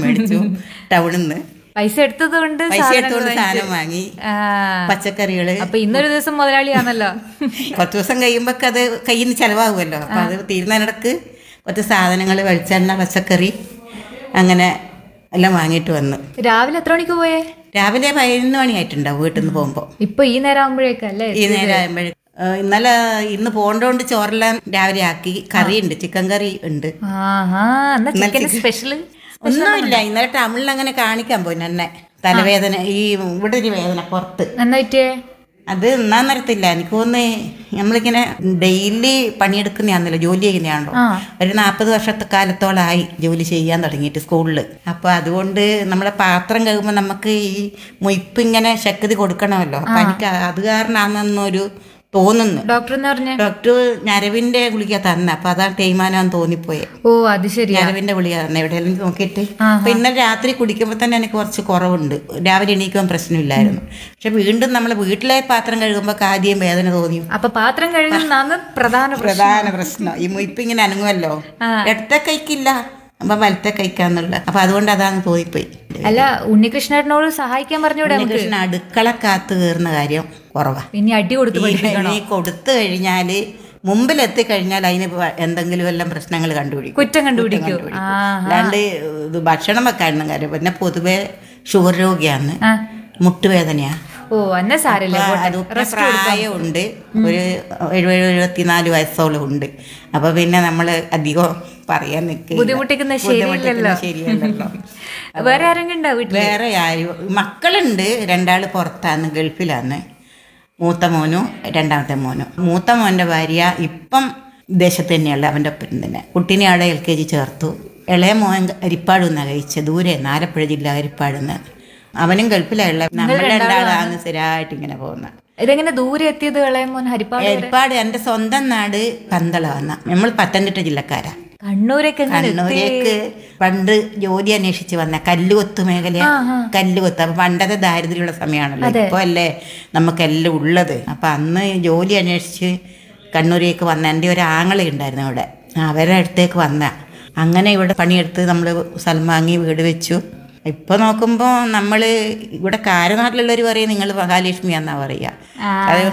മേടിച്ചു ടൗണിൽ നിന്ന് പൈസ എടുത്തത് കൊണ്ട് പൈസ സാധനങ്ങൾ എടുത്തുകൊണ്ട് വാങ്ങിച്ചു. സാധനം വാങ്ങി ആ. പച്ചക്കറികള് അപ്പൊ ഇന്നൊരു ദിവസം മുതലാളിയാണല്ലോ കുറച്ച് ദിവസം കഴിയുമ്പോ അത് കയ്യിൽ നിന്ന് ചെലവാകുമല്ലോ അപ്പൊ അത് തീരുന്നതിനിടക്ക് കുറച്ച് സാധനങ്ങൾ വെളിച്ചെണ്ണ പച്ചക്കറി അങ്ങനെ എല്ലാം വാങ്ങിയിട്ട് വന്നു രാവിലെ എത്ര മണിക്ക് പോയേ രാവിലെ പതിനൊന്ന് മണിയായിട്ടുണ്ടാവും വീട്ടിൽ നിന്ന് പോകുമ്പോൾ ഇപ്പൊ ഈ നേരം ആകുമ്പോഴേക്കല്ലേ ഈ നേരം ആകുമ്പോഴേ ഇന്നലെ ഇന്ന് പോണ്ടോണ്ട് ചോറെല്ലാം രാവിലെ ആക്കി കറിയുണ്ട് ചിക്കൻ കറി ഉണ്ട് ആഹാ എന്നാ ചിക്കൻ സ്പെഷ്യൽ ഒന്നുമില്ല ഇന്നലെ ടൗണിൽ അങ്ങനെ കാണിക്കാൻ പോയി എന്നെ തലവേദന ഈ ഇവിടെ ഒരു വേദന പുറത്ത് എന്നായിട്ടേ അത് എന്നാൻ നിരത്തില്ല എനിക്ക് തോന്നുന്നു നമ്മളിങ്ങനെ ഡെയിലി പണിയെടുക്കുന്നതാണല്ലോ ജോലി ചെയ്യുന്നതാണല്ലോ ആ. ഒരു നാൽപ്പത് വർഷത്തെ കാലത്തോളമായി ജോലി ചെയ്യാൻ തുടങ്ങിയിട്ട് സ്കൂളിൽ അപ്പോൾ അതുകൊണ്ട് നമ്മളെ പാത്രം കഴുകുമ്പോൾ നമുക്ക് ഈ മുയിപ്പ് ഇങ്ങനെ ശക്തി കൊടുക്കണമല്ലോ അപ്പം എനിക്ക് അത് കാരണമാണെന്നൊരു തോന്നുന്നു ഡോക്ടർ എന്ന് പറഞ്ഞേ ഡോക്ടർ ഞരവിന്റെ ഗുളിക തന്നെ അപ്പൊ അതാണ് തേയ്മാനാന്ന് തോന്നിപ്പോയെ ഓ അത് ശരിയാ ഞരവിന്റെ ഗുളിക തന്നെ എവിടെയെങ്കിലും നോക്കിയിട്ട് അപ്പൊ ഇന്നലെ രാത്രി കുടിക്കുമ്പോൾ തന്നെ എനിക്ക് കുറച്ച് കുറവുണ്ട് രാവിലെ എണീക്കുമ്പോൾ പ്രശ്നമില്ലായിരുന്നു പക്ഷെ വീണ്ടും നമ്മൾ വീട്ടിലെ പാത്രം കഴുകുമ്പോൾ ആദ്യം വേദന തോന്നി അപ്പൊ പാത്രം കഴുകുന്നതാണ് പ്രധാന പ്രശ്നം പ്രധാന പ്രശ്നം ഈ മുയിപ്പ് ഇങ്ങനെ അനങ്ങുമല്ലോ ഇടത്തെ കൈക്കില്ല അപ്പൊ വലത്തെ കൈക്കാന്നുള്ള അപ്പൊ അതുകൊണ്ട് അതാണ് തോന്നിപ്പോയി അല്ല ഉണ്ണികൃഷ്ണനോട് സഹായിക്കാൻ പറഞ്ഞൂടെ നമുക്ക് കൃഷ്ണ അടുക്കള കാത്തു കയറുന്ന കാര്യം കുറവാ ഇനി അടി കൊടുത്ത് പഠിപ്പിക്കണം ഇനി കൊടുത്തു കഴിഞ്ഞാല് മുമ്പിലെത്തി കഴിഞ്ഞാൽ അതിന് വ- എന്തെങ്കിലും എല്ലാം പ്രശ്നങ്ങൾ കണ്ടുപിടിക്കും കുറ്റം കണ്ടുപിടിക്കൂ ആ അല്ലാണ്ട് ഇത് ഭക്ഷണം വെക്കാനും കാര്യം പിന്നെ പൊതുവെ ഷുഗർ രോഗിയാണ് ആ. മുട്ടുവേദനയാ ഓ അന്ന സാരല്ലേ അപ്പൊ അതുപോലെ പ്രായമുണ്ട് ഒരു എഴുപത് എഴുപത്തിനാല് വയസ്സോളം ഉണ്ട് അപ്പൊ പിന്നെ നമ്മള് അധികം പറയാൻ നിൽക്കില്ല ബുദ്ധിമുട്ടിക്കുന്ന ശരിയല്ലല്ലോ ശരിയല്ലല്ലോ വേറെ ആരെങ്കിലും ഉണ്ടോ വീട്ടില് വേറെ ആരും മക്കളുണ്ട് രണ്ടാള് പുറത്താണ് ഗൾഫിലാണ് മൂത്ത മോനും രണ്ടാമത്തെ മോനും മൂത്ത മോൻ്റെ ഭാര്യ ഇപ്പം ദേശത്ത് തന്നെയുള്ള അവൻ്റെ ഒപ്പം തന്നെ കുട്ടീനെ അവിടെ എൽ കെ ജി ചേർത്തു ഇളയ മോൻ അരിപ്പാട് നിന്നാണ് കഴിച്ചത് ദൂരെ ആലപ്പുഴ ജില്ല അരിപ്പാട് നിന്ന് അവനും ഗൾഫിലുള്ള നമ്മൾ രണ്ടാളാണ് സ്ഥിരമായിട്ട് ഇങ്ങനെ പോകുന്നത് ഇതെങ്ങനെ ദൂരെ എത്തിയത് ഇളയമോൻ ഹരിപ്പാട് അരിപ്പാട് എൻ്റെ സ്വന്തം നാട് പന്തളമാണ് നമ്മൾ പത്തനംതിട്ട ജില്ലക്കാരാ കണ്ണൂരൊക്കെ എങ്ങനെ കണ്ണൂരേക്ക് പണ്ട് ജോലി അന്വേഷിച്ച് വന്ന കല്ലുകൊത്ത് മേഖല കല്ലുകൊത്ത് അപ്പൊ പണ്ടത്തെ ദാരിദ്ര്യമുള്ള സമയമാണല്ലോ ഇപ്പൊ അല്ലേ നമുക്കെല്ലാം ഉള്ളത് അപ്പൊ അന്ന് ജോലി അന്വേഷിച്ച് കണ്ണൂരേക്ക് വന്ന എൻ്റെ ഒരു ആങ്ങള ഉണ്ടായിരുന്നു ഇവിടെ അവരുടെ അടുത്തേക്ക് വന്ന അങ്ങനെ ഇവിടെ പണിയെടുത്ത് നമ്മൾ സ്ഥലം വാങ്ങി വീട് വെച്ചു ഇപ്പൊ നോക്കുമ്പോ നമ്മള് ഇവിടെ കാരനാട്ടിലുള്ളവർ പറയും നിങ്ങൾ മഹാലക്ഷ്മി എന്നാ പറയാ അത്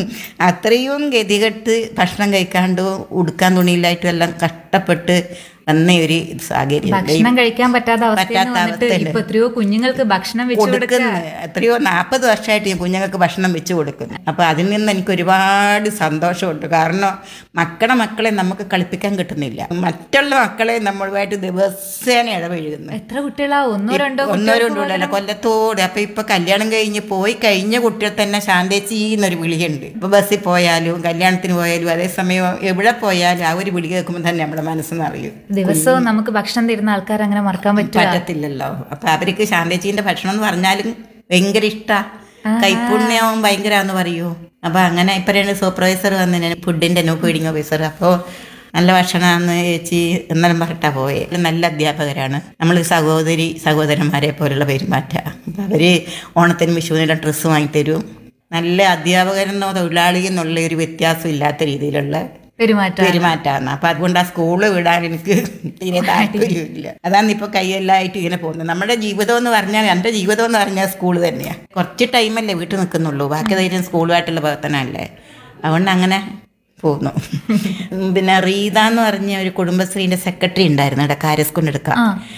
അത്രയും ഗതികെട്ട് ഭക്ഷണം കഴിക്കാണ്ട് ഉടുക്കാൻ തുണിയില്ലായിട്ടും എല്ലാം കഷ്ടപ്പെട്ട് വന്ന ഒരു സാഹചര്യം ഭക്ഷണം കഴിക്കാൻ പറ്റാത്ത അവസ്ഥയിൽ പറ്റാത്ത വന്നിട്ട് അവസ്ഥയുണ്ട്. ഇപ്പൊ എത്രയോ കുഞ്ഞുങ്ങൾക്ക് ഭക്ഷണം വെച്ചു കൊടുക്കുക കൊടുക്കുന്നു എത്രയോ നാൽപ്പത് വർഷമായിട്ട് ഞാൻ കുഞ്ഞുങ്ങൾക്ക് ഭക്ഷണം വെച്ച് കൊടുക്കുന്നു അപ്പൊ അതിൽ നിന്ന് എനിക്ക് ഒരുപാട് സന്തോഷമുണ്ട് കാരണം മക്കളെ മക്കളെ നമുക്ക് കളിപ്പിക്കാൻ കിട്ടുന്നില്ല മറ്റുള്ള മക്കളെ നമ്മളുമായിട്ട് ദിവസേന ഇടപഴകുന്നു എത്ര കുട്ടികളാ ഒന്നോ രണ്ടോ ഒന്നോ രണ്ടോ അല്ല കൊല്ലത്തോട് അപ്പൊ ഇപ്പൊ കല്യാണം കഴിഞ്ഞ് പോയി കഴിഞ്ഞ കുട്ടികൾ തന്നെ ശാന്തേച്ചി എന്നൊരു വിളിയുണ്ട് ഇപ്പൊ ബസ്സിൽ പോയാലും കല്യാണത്തിന് പോയാലും അതേസമയം എവിടെ പോയാലും ആ ഒരു വിളി കേൾക്കുമ്പോൾ തന്നെ നമ്മുടെ മനസ്സെന്ന് അറിയും ദിവസവും നമുക്ക് ഭക്ഷണം തരുന്ന ആൾക്കാർ അങ്ങനെ മറക്കാൻ പറ്റുക പറ്റത്തില്ലല്ലോ അപ്പൊ അവർക്ക് ശാന്തേച്ചീന്റെ ഭക്ഷണം എന്ന് പറഞ്ഞാലും ഭയങ്കര ഇഷ്ടാ കൈപ്പുണ്യവും ഭയങ്കരാന്ന് പറയൂ അപ്പൊ അങ്ങനെ ഇപ്പൊ രണ്ട് സൂപ്പർവൈസർ വന്നു ഫുഡിന്റെ നോ ഫീഡിങ് ഓഫീസർ അപ്പോൾ നല്ല ഭക്ഷണമാണെന്ന് ചേച്ചി എന്നെല്ലാം പറഞ്ഞിട്ടാ പോയെ നല്ല അധ്യാപകരാണ് നമ്മൾ സഹോദരി സഹോദരന്മാരെ പോലുള്ള പെരുമാറ്റ അപ്പൊ അവര് ഓണത്തിനും വിഷുവിനെല്ലാം ഡ്രസ്സ് വാങ്ങിത്തരും നല്ല അധ്യാപകരെന്നോ തൊഴിലാളി എന്നുള്ള ഒരു വ്യത്യാസം ഇല്ലാത്ത രീതിയിലുള്ള പെരുമാറ്റം പെരുമാറ്റാന്ന് അപ്പൊ അതുകൊണ്ട് ആ സ്കൂളിൽ വിടാൻ എനിക്ക് തീരെ താല്പര്യമില്ല അതാണ് ഇപ്പൊ കൈയെല്ലായിട്ട് ഇങ്ങനെ പോകുന്നത് നമ്മുടെ ജീവിതം എന്ന് പറഞ്ഞാൽ എൻ്റെ ജീവിതം എന്ന് പറഞ്ഞാൽ സ്കൂൾ തന്നെയാ കുറച്ച് ടൈമല്ലേ വീട്ടിൽ നിൽക്കുന്നുള്ളൂ ബാക്കി ധൈര്യം സ്കൂളുമായിട്ടുള്ള പ്രവർത്തനമല്ലേ അതുകൊണ്ട് അങ്ങനെ പോകുന്നു പിന്നെ റീത എന്ന് പറഞ്ഞ ഒരു കുടുംബശ്രീന്റെ സെക്രട്ടറി ഉണ്ടായിരുന്നു ഇവിടെ കാരസ്കൊണ്ട് എടുക്കാം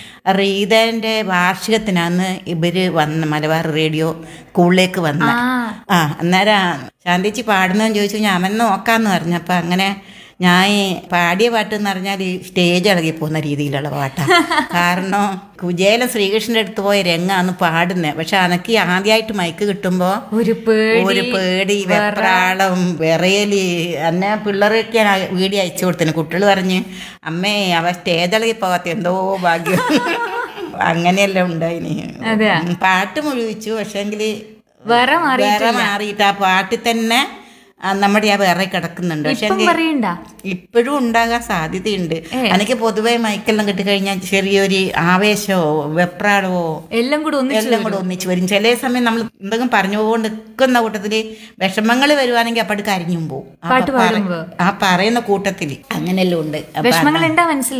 റീതന്റെ വാർഷികത്തിനാന്ന് ഇവര് വന്ന് മലബാർ റേഡിയോ സ്കൂളിലേക്ക് വന്ന ആ അന്നേരം ശാന്തിച്ചി പാടുന്നതെന്ന് ചോദിച്ചു ഞാൻ അവൻ നോക്കാന്ന് പറഞ്ഞു അപ്പൊ അങ്ങനെ ഞാൻ ഈ പാടിയ പാട്ട് എന്ന് പറഞ്ഞാൽ ഈ സ്റ്റേജ് ഇളകി പോകുന്ന രീതിയിലുള്ള പാട്ടാണ് കാരണം കുജേലം ശ്രീകൃഷ്ണന്റെ അടുത്ത് പോയ രംഗാന്ന് പാടുന്നത് പക്ഷെ അനക്ക് ആദ്യമായിട്ട് മൈക്ക് കിട്ടുമ്പോൾ ഒരു പേടി ഒരു പേടി വെപ്രാളം വിറയല് എന്നെ പിള്ളേർക്ക് ഞാൻ വീഡിയോ അയച്ചു കൊടുത്തിന് കുട്ടികൾ പറഞ്ഞ് അമ്മേ അവ സ്റ്റേജ് ഇളകി പോകാത്ത എന്തോ ഭാഗ്യം അങ്ങനെയെല്ലാം ഉണ്ടായിന് അതെയാ? ഉം, പാട്ട് മുഴുവിച്ചു പക്ഷെങ്കിൽ വേറെ മാറി വേറെ മാറിയിട്ട് ആ പാട്ടിൽ തന്നെ ആ, നമ്മുടെ ആ വേറെ കിടക്കുന്നുണ്ട് പക്ഷെ ഇപ്പം പറയണ്ട ഇപ്പോഴും ഉണ്ടാകാൻ സാധ്യതയുണ്ട് എനിക്ക് പൊതുവെ മൈക്കെല്ലാം കിട്ടിക്കഴിഞ്ഞാൽ ചെറിയൊരു ആവേശമോ വെപ്രാളമോ എല്ലാം കൂടി ഒന്നിച്ച് എല്ലാം കൂടെ ഒന്നിച്ച് വരും ചില സമയം നമ്മൾ എന്തെങ്കിലും പറഞ്ഞുകൊണ്ട് നിൽക്കുന്ന കൂട്ടത്തില് വിഷമങ്ങൾ വരുവാണെങ്കിൽ അപ്പടി കരിഞ്ഞും പോകും പാട്ട് പാടുമ്പോ? ആ പറയുന്ന കൂട്ടത്തില് അങ്ങനെയെല്ലാം ഉണ്ട് അപ്പൊ വിഷമങ്ങൾ ഉണ്ടാ മനസ്സില്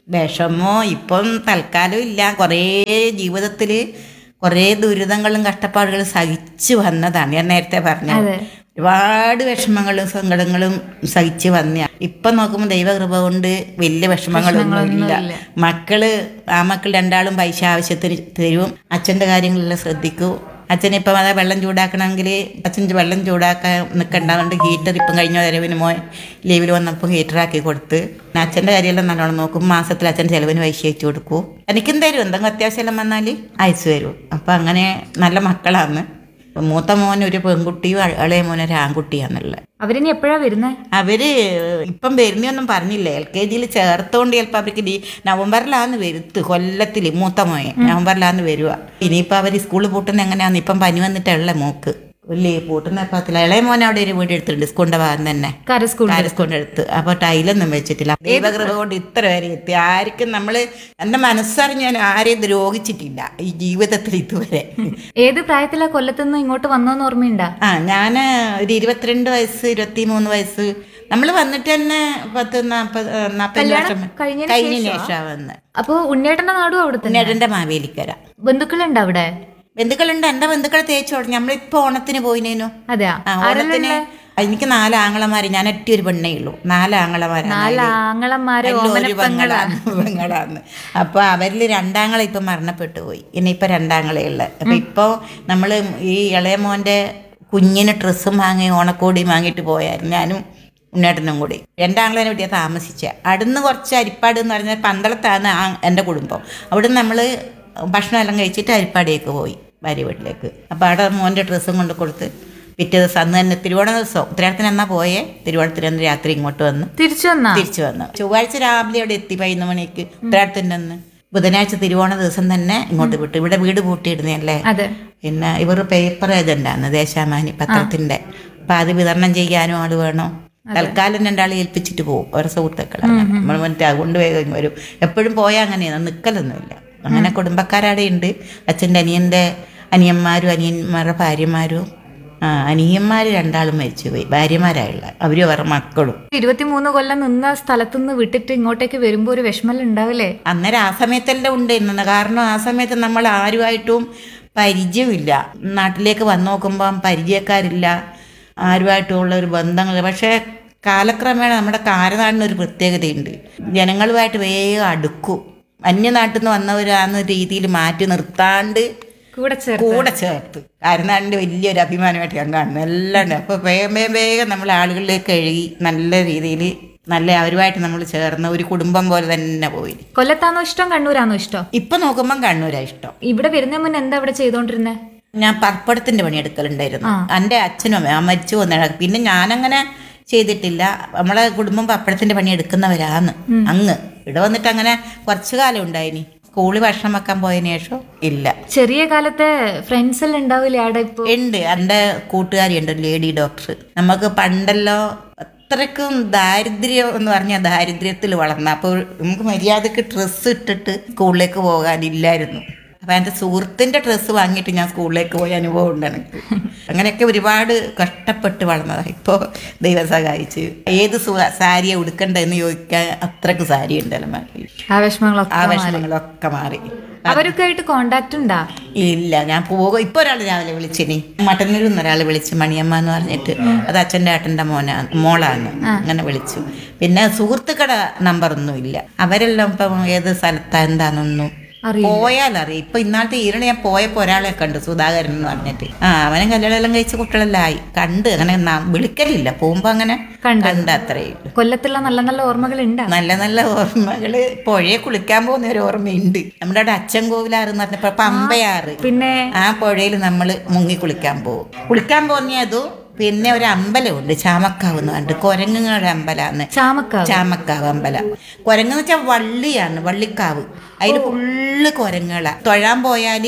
വിഷമോ ഇപ്പം തൽക്കാലം ഇല്ല കുറേ ജീവിതത്തിൽ കുറേ ദുരിതങ്ങളും കഷ്ടപ്പാടുകളും സഹിച്ചു വന്നതാണ് ഞാൻ നേരത്തെ പറഞ്ഞത് അതെ. ഒരുപാട് വിഷമങ്ങളും സങ്കടങ്ങളും സഹിച്ച് വന്ന ഇപ്പം നോക്കുമ്പോൾ ദൈവകൃപ കൊണ്ട് വലിയ വിഷമങ്ങളൊന്നും ഇല്ല മക്കള് ആ മക്കൾ രണ്ടാളും പൈസ ആവശ്യത്തിന് തരും അച്ഛൻ്റെ കാര്യങ്ങളെല്ലാം ശ്രദ്ധിക്കൂ അച്ഛനിപ്പം അതാ വെള്ളം ചൂടാക്കണമെങ്കിൽ അച്ഛൻ വെള്ളം ചൂടാക്കാൻ നിൽക്കണ്ടാവുണ്ട് ഹീറ്റർ ഇപ്പം കഴിഞ്ഞ വരവിന് മോൻ ലീവിൽ വന്നപ്പോൾ ഹീറ്ററാക്കി കൊടുത്ത് പിന്നെ അച്ഛൻ്റെ കാര്യമെല്ലാം നല്ലോണം നോക്കും മാസത്തിൽ അച്ഛൻ ചിലവിന് പൈസ അയച്ചു കൊടുക്കൂ എനിക്കും തരും എന്തെങ്കിലും അത്യാവശ്യം വന്നാൽ അയച്ചു തരും അപ്പം അങ്ങനെ നല്ല മക്കളാണ് മൂത്ത മോൻ ഒരു പെൺകുട്ടിയും അ- ഇളയ മോൻ ഒരു ആൺകുട്ടിയാണുള്ളത് അവരിനി എപ്പോഴാ വരുന്നേ അവര് ഇപ്പം വരുന്നൊന്നും പറഞ്ഞില്ല എൽ കെ ജിയിൽ ചേർത്തോണ്ട് ചിലപ്പോൾ അവർക്ക് ഡി നവംബറിലാന്ന് വരുത്ത് കൊല്ലത്തിൽ മൂത്ത മോയെ നവംബറിലാന്ന് വരുക ഇനിയിപ്പോൾ അവർ സ്കൂളിൽ പൂട്ടുന്ന എങ്ങനെയാന്ന് ഇപ്പം പനി വന്നിട്ടുള്ള മോക്ക് ഇല്ലേ പൂട്ടുന്ന പത്തില്ല ഇളയ മോൻ അവിടെ ഒരു വീട് എടുത്തിട്ടുണ്ട് സ്കൂളിന്റെ ഭാഗം തന്നെ കര സ്കൂൾ പാരസ് കൊണ്ടെടുത്ത് അപ്പൊ ടൈലൊന്നും വെച്ചിട്ടില്ല ദൈവകൃപ കൊണ്ട് ഇത്ര വരെ എത്തി ആർക്കും നമ്മള് എന്റെ മനസ്സറിഞ്ഞ് ഞാൻ ആരെയും ദ്രോഹിച്ചിട്ടില്ല ഈ ജീവിതത്തിൽ ഇതുവരെ ഏത് പ്രായത്തിലാ കൊല്ലത്തുനിന്ന് ഇങ്ങോട്ട് വന്നോന്ന് ഓർമ്മയുണ്ടാ ആ ഞാൻ ഒരു ഇരുപത്തിരണ്ട് വയസ്സ് ഇരുപത്തി മൂന്ന് വയസ്സ് നമ്മൾ വന്നിട്ട് തന്നെ പത്ത് നാൽപ്പത് നാൽപ്പത് വർഷം കഴിഞ്ഞതിന് കഴിഞ്ഞ ശേഷമാണ് വന്ന് അപ്പൊ ഉണ്ണേട്ടന്റെ നാടും അവിടെ തന്നെ ഉണ്ണേടന്റെ മാവേലിക്കര ബന്ധുക്കളുണ്ട് അവിടെ ബന്ധുക്കളുണ്ട് എന്റെ ബന്ധുക്കളെ തേച്ചു തുടങ്ങി നമ്മളിപ്പോ ഓണത്തിന് പോയിനേനു അതെയാ ആ ഓണത്തിന് എനിക്ക് നാല് ആങ്ങളമാര് ഞാൻ ഒറ്റ ഒരു പെണ്ണേ ഉള്ളൂ നാല് ആങ്ങളമാരാണ് നാല് ആങ്ങളന്മാരെ അതില് ഒരു ഓമനപ്പെങ്ങളാണ് പെങ്ങളാണ് പെങ്ങളാണ് അപ്പൊ അവരിൽ രണ്ടാങ്ങളെ ഇപ്പൊ മരണപ്പെട്ടു പോയി ഇനിയിപ്പൊ രണ്ടാങ്ങളെ ഉള്ളത് അപ്പൊ ഇപ്പൊ നമ്മള് ഈ ഇളയ മോന്റെ കുഞ്ഞിന് ഡ്രസ്സും വാങ്ങി ഓണക്കോടി വാങ്ങിയിട്ട് പോയായിരുന്നു ഞാനും ഉണ്ണേട്ടനും കൂടി രണ്ടാങ്ങളെ വീട്ടിൽ താമസിച്ച അവിടുന്ന് കുറച്ച് അരിപ്പാട് എന്ന് പറഞ്ഞാൽ പന്തളത്താണ് ആ എൻ്റെ കുടുംബം അവിടുന്ന് നമ്മൾ ഭക്ഷണം എല്ലാം കഴിച്ചിട്ട് അരിപ്പാടിലേക്ക് പോയി ഭാര്യ വീട്ടിലേക്ക് അപ്പോൾ അവിടെ മോൻ്റെ ഡ്രസ്സും കൊണ്ട് കൊടുത്ത് പിറ്റേ ദിവസം അന്ന് തന്നെ തിരുവോണ ദിവസം ഉത്തരാടത്തിന് എന്നാ പോയേ തിരുവോണത്തിന് അന്ന് രാത്രി ഇങ്ങോട്ട് വന്ന് തിരിച്ചു വന്നാ തിരിച്ചു വന്നു ചൊവ്വാഴ്ച രാവിലെ അവിടെ എത്തി പതിനൊന്ന് മണിക്ക് ഉത്തരാടത്തിൻ്റെ അന്ന് ബുധനാഴ്ച തിരുവോണ ദിവസം തന്നെ ഇങ്ങോട്ട് വിട്ടു ഇവിടെ വീട് പൂട്ടിയിടുന്നതല്ലേ അതെ പിന്നെ ഇവർ പേപ്പർ ഏജന്റാണ് ദേശാമാനി പത്രത്തിന്റെ അപ്പൊ അത് വിതരണം ചെയ്യാനും ആള് വേണം തൽക്കാലം രണ്ടാളെ ഏൽപ്പിച്ചിട്ട് പോകും ഓരോ സുഹൃത്തുക്കളാണ് നമ്മൾ മറ്റേ അതുകൊണ്ട് വേഗം വരും എപ്പോഴും പോയാൽ അങ്ങനെയാണ് നിൽക്കലൊന്നുമില്ല അങ്ങനെ കുടുംബക്കാരവിടെ ഉണ്ട് അച്ഛൻ്റെ അനിയൻ്റെ അനിയന്മാരും അനിയന്മാരുടെ ഭാര്യമാരും ആ അനിയന്മാർ രണ്ടാളും മരിച്ചുപോയി ഭാര്യമാരായുള്ള അവരും അവരുടെ മക്കളും ഇരുപത്തിമൂന്ന് കൊല്ലം നിന്ന സ്ഥലത്തുനിന്ന് വിട്ടിട്ട് ഇങ്ങോട്ടേക്ക് വരുമ്പോ ഒരു വിഷമം ഉണ്ടാവില്ലേ അന്നേരം ആ സമയത്തെല്ലാം ഉണ്ടായിരുന്നു കാരണം ആ സമയത്ത് നമ്മൾ ആരുമായിട്ടും പരിചയമില്ല നാട്ടിലേക്ക് വന്നു നോക്കുമ്പം പരിചയക്കാരില്ല ആരുമായിട്ടുള്ള ഒരു ബന്ധങ്ങൾ പക്ഷേ കാലക്രമേണ നമ്മുടെ കാരനാടിന് ഒരു പ്രത്യേകതയുണ്ട് ജനങ്ങളുമായിട്ട് വേഗം അടുക്കും അന്യനാട്ടിൽ നിന്ന് വന്നവരാന്ന രീതിയിൽ മാറ്റി നിർത്താണ്ട് കൂടെ ചേർ കൂടെ ചേർത്ത് കാരനാടിൻ്റെ വലിയൊരു അഭിമാനമായിട്ട് ഞാൻ കാണുന്നു എല്ലാം ഉണ്ട് അപ്പോൾ വേഗം വേഗം വേഗം നമ്മൾ ആളുകളിലേക്ക് കഴുകി നല്ല രീതിയിൽ നല്ല അവരുമായിട്ട് നമ്മൾ ചേർന്ന് ഒരു കുടുംബം പോലെ തന്നെ പോയി കൊല്ലത്താണോ ഇഷ്ടം കണ്ണൂരാണോ ഇഷ്ടം ഇപ്പൊ നോക്കുമ്പം കണ്ണൂരാ ഇഷ്ടം ഇവിടെ വരുന്ന മുന്നേ എന്താ ഇവിടെ ചെയ്തോണ്ടിരുന്നേ ഞാൻ പർപ്പടത്തിന്റെ പണി എടുക്കലുണ്ടായിരുന്നു എൻ്റെ അച്ഛനും അമ്മയും ആ മരിച്ചു വന്ന പിന്നെ ഞാനങ്ങനെ ചെയ്തിട്ടില്ല നമ്മളെ കുടുംബം പപ്പടത്തിന്റെ പണി എടുക്കുന്നവരാന്ന് അങ്ങ് ഇവിടെ വന്നിട്ട് അങ്ങനെ കുറച്ചു കാലം ഉണ്ടായിനി സ്കൂളിൽ ഭക്ഷണം വെക്കാൻ പോയതിനു ശേഷം ഇല്ല ചെറിയ കാലത്തെ ഫ്രണ്ട്സ് എല്ലാം ഉണ്ടാവില്ലേ അവിടെ ഇപ്പൊ ഉണ്ട് എൻ്റെ കൂട്ടുകാരിയുണ്ട് ഒരു ലേഡി ഡോക്ടർ നമുക്ക് പണ്ടല്ലോ അത്രയ്ക്കും ദാരിദ്ര്യം എന്ന് പറഞ്ഞാൽ ദാരിദ്ര്യത്തിൽ വളർന്ന അപ്പോൾ നമുക്ക് മര്യാദക്ക് ഡ്രസ്സ് ഇട്ടിട്ട് സ്കൂളിലേക്ക് പോകാനില്ലായിരുന്നു അപ്പം എൻ്റെ സുഹൃത്തിൻ്റെ ഡ്രസ്സ് വാങ്ങിയിട്ട് ഞാൻ സ്കൂളിലേക്ക് പോയ അനുഭവം ഉണ്ട് എനിക്ക് അങ്ങനെയൊക്കെ ഒരുപാട് കഷ്ടപ്പെട്ട് വളർന്നതാണ് ഇപ്പോൾ ദൈവം സഹായിച്ച് ഏത് സുഖ സാരിയെ ഉടുക്കണ്ടെന്ന് ചോദിക്കാൻ അത്രയ്ക്ക് സാരി ഉണ്ട് അലമാരിൽ ആ വിഷമങ്ങളൊക്കെ ആ വിഷമങ്ങളൊക്കെ മാറി അവരൊക്കെ ആയിട്ട് കോണ്ടാക്ട് ഉണ്ടാ ഇല്ല ഞാൻ പോകും ഇപ്പൊ ഒരാൾ രാവിലെ വിളിച്ചിനി മട്ടന്നൂരിൽ നിന്ന് ഒരാൾ വിളിച്ചു മണിയമ്മ എന്ന് പറഞ്ഞിട്ട് അത് അച്ഛൻ്റെ ഏട്ടൻ്റെ മോനാ മോളാണ് അങ്ങനെ വിളിച്ചു പിന്നെ സുഹൃത്തുക്കളുടെ നമ്പറൊന്നും ഇല്ല അവരെല്ലാം ഇപ്പം ഏത് സ്ഥലത്താ എന്താണെന്നൊന്നും പോയാൽ അറിയാം ഇപ്പൊ ഇന്നാളത്തെ ഈരണ ഞാൻ പോയപ്പോ ഒരാളെ കണ്ടു സുധാകരൻ എന്ന് പറഞ്ഞിട്ട് ആ അവനെ കല്യാണം എല്ലാം കഴിച്ച് കുട്ടികളെല്ലാം ആയി കണ്ട് അങ്ങനെ ന- വിളിക്കലില്ല പോകുമ്പോ അങ്ങനെ കണ്ട അത്രേ ഉള്ളൂ കൊല്ലത്തുള്ള നല്ല നല്ല ഓർമ്മകൾ ഉണ്ടാ നല്ല നല്ല ഓർമ്മകള് പുഴയെ കുളിക്കാൻ പോകുന്ന ഒരു ഓർമ്മയുണ്ട് നമ്മുടെ അവിടെ അച്ഛൻ കോവിലാറ് എന്ന് പറഞ്ഞപ്പോ പമ്പയാറ് പിന്നെ ആ പുഴയിൽ നമ്മൾ മുങ്ങി കുളിക്കാൻ പോകും കുളിക്കാൻ പോകുന്നതും പിന്നെ ഒരു അമ്പലമുണ്ട് ചാമക്കാവ് എന്ന് പറഞ്ഞിട്ട് കൊരങ്ങുങ്ങളുടെ അമ്പലമാണ് ചാമക്കാവ് ചാമക്കാവ് അമ്പലം കുരങ്ങെന്ന് വെച്ചാൽ വള്ളിയാണ് വള്ളിക്കാവ് അതിൽ ഫുള്ള് കുരങ്ങുകളാ തൊഴാൻ പോയാൽ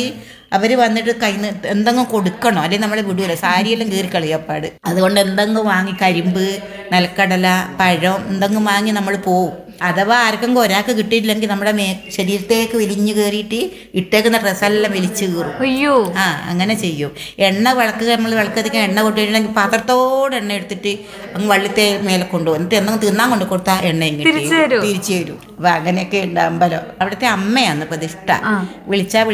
അവർ വന്നിട്ട് കയ്യിൽ നിന്ന് എന്തെങ്കിലും കൊടുക്കണോ അല്ലെങ്കിൽ നമ്മളെ വിടൂല സാരിയെല്ലാം കീറി കളിയപ്പാട് അതുകൊണ്ട് എന്തെങ്കിലും വാങ്ങി കരിമ്പ് നിലക്കടല പഴം എന്തെങ്കിലും വാങ്ങി നമ്മൾ പോവും അഥവാ ആർക്കെങ്കിലും ഒരാൾക്ക് കിട്ടിയിട്ടില്ലെങ്കിൽ നമ്മുടെ മേ ശരീരത്തേക്ക് വലിഞ്ഞു കയറിയിട്ട് ഇട്ടേക്കുന്ന ഡ്രസ്സെല്ലാം വലിച്ചു കീറും അയ്യോ ആ അങ്ങനെ ചെയ്യും എണ്ണ വിളക്ക് നമ്മൾ വിളക്കധികം എണ്ണ കൊണ്ടുവരണമെങ്കിൽ പാത്രത്തോടെ എണ്ണ എടുത്തിട്ട് അങ്ങ് വള്ളിത്തെ മേലെ കൊണ്ടുപോകും എന്നിട്ട് എന്തെങ്കിലും തിന്നാൻ കൊണ്ട് കൊടുത്താൽ എണ്ണ ഇങ്ങോട്ട് തിരിച്ച് തരുമോ? തിരിച്ചു തരും അപ്പൊ അങ്ങനെയൊക്കെ ഉണ്ട് അമ്പലം അവിടുത്തെ അമ്മയാണ് പ്രതിഷ്ഠ ആ. വിളിച്ചാ